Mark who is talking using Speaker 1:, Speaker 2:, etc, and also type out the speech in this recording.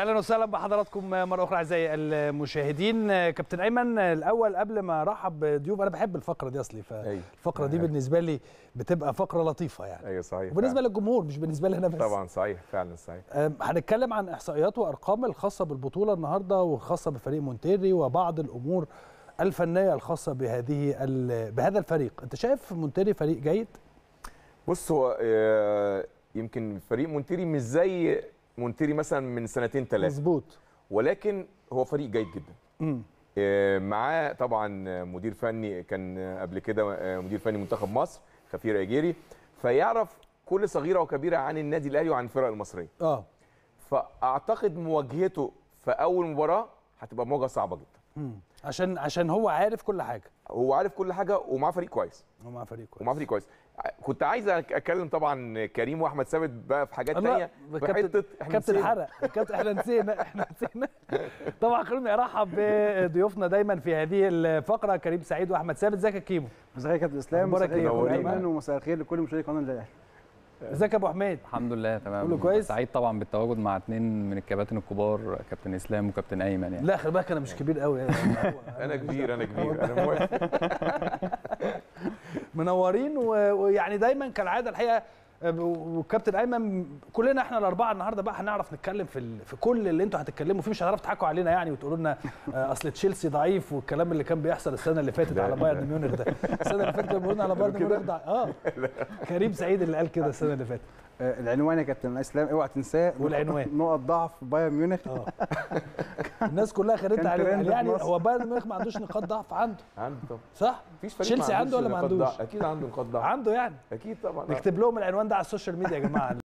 Speaker 1: اهلا وسهلا بحضراتكم مره اخرى اعزائي المشاهدين كابتن ايمن الاول قبل ما ارحب بضيوف انا بحب الفقره دي اصلي فالفقره دي بالنسبه لي بتبقى فقره لطيفه يعني
Speaker 2: ايوه صحيح
Speaker 1: وبالنسبه
Speaker 2: فعلا.
Speaker 1: للجمهور مش بالنسبه لي انا بس
Speaker 2: طبعا صحيح فعلا صحيح
Speaker 1: أم، هنتكلم عن احصائيات وارقام الخاصه بالبطوله النهارده وخاصه بفريق مونتيري وبعض الامور الفنيه الخاصه بهذه ال- بهذا الفريق انت شايف مونتيري فريق جيد
Speaker 2: بص هو آه، يمكن فريق مونتيري مش زي مونتيري مثلا من سنتين ثلاثه
Speaker 1: مظبوط
Speaker 2: ولكن هو فريق جيد جدا
Speaker 1: امم
Speaker 2: آه، معاه طبعا مدير فني كان قبل كده آه، مدير فني منتخب مصر خفير اجيري فيعرف كل صغيره وكبيره عن النادي الاهلي وعن الفرق المصريه
Speaker 1: اه
Speaker 2: فاعتقد مواجهته في اول مباراه هتبقى مواجهه صعبه جدا
Speaker 1: مم. عشان عشان هو عارف كل حاجه
Speaker 2: هو عارف كل حاجه ومعاه فريق كويس
Speaker 1: هو مع فريق كويس
Speaker 2: ومعاه فريق كويس كنت عايز اتكلم طبعا كريم واحمد ثابت بقى في حاجات
Speaker 1: لا،
Speaker 2: تانية في
Speaker 1: كابتن
Speaker 2: حته احنا
Speaker 1: كابتن
Speaker 2: نسينا.
Speaker 1: حرق كابتن احنا نسينا احنا نسينا طبعا خلوني ارحب بضيوفنا دايما في هذه الفقره كريم سعيد واحمد ثابت ازيك يا كيمو
Speaker 3: مساء الخير يا كابتن اسلام
Speaker 1: أخبارك
Speaker 3: مساء الخير
Speaker 1: إيه؟
Speaker 3: يا
Speaker 1: كله
Speaker 3: كابتن
Speaker 1: تمام؟
Speaker 3: ايمن ومساء الخير لكل مشاهدي قناه الاهلي
Speaker 1: ازيك يا ابو حميد
Speaker 4: الحمد لله تمام
Speaker 1: كله كويس؟
Speaker 4: سعيد طبعا بالتواجد مع اثنين من الكباتن الكبار كابتن اسلام وكابتن ايمن يعني
Speaker 1: لا خلي بالك انا مش كبير قوي يعني
Speaker 2: انا كبير انا كبير انا موافق
Speaker 1: منورين و- ويعني دايما كالعاده الحقيقه آه، والكابتن ايمن كلنا احنا الاربعه النهارده بقى هنعرف نتكلم في ال... في كل اللي انتوا هتتكلموا فيه مش هتعرفوا تضحكوا علينا يعني وتقولوا لنا آه، اصل تشيلسي ضعيف والكلام اللي كان بيحصل السنه اللي فاتت
Speaker 2: لا،
Speaker 1: على
Speaker 2: لا.
Speaker 1: بايرن ميونخ ده السنه اللي فاتت كانوا بيقولوا على بايرن ميونخ ضعيف اه كريم سعيد اللي قال كده السنه اللي فاتت
Speaker 3: آه، العنوان يا كابتن اسلام اوعى تنساه
Speaker 1: والعنوان.
Speaker 3: نقط ضعف بايرن ميونخ
Speaker 1: اه الناس كلها خدتها
Speaker 3: كان
Speaker 1: عليه
Speaker 3: ترند في
Speaker 1: يعني
Speaker 3: مصر.
Speaker 1: هو بايرن ميونخ ما عندوش نقاط ضعف عنده
Speaker 2: عنده طبعا
Speaker 1: صح
Speaker 2: مفيش فريق
Speaker 1: تشيلسي عنده ولا ما
Speaker 2: نقاط
Speaker 1: عندوش؟
Speaker 2: ضعف. اكيد عنده نقاط ضعف
Speaker 1: عنده يعني
Speaker 2: اكيد طبعا
Speaker 1: نكتب لهم العنوان ده على السوشيال ميديا يا جماعه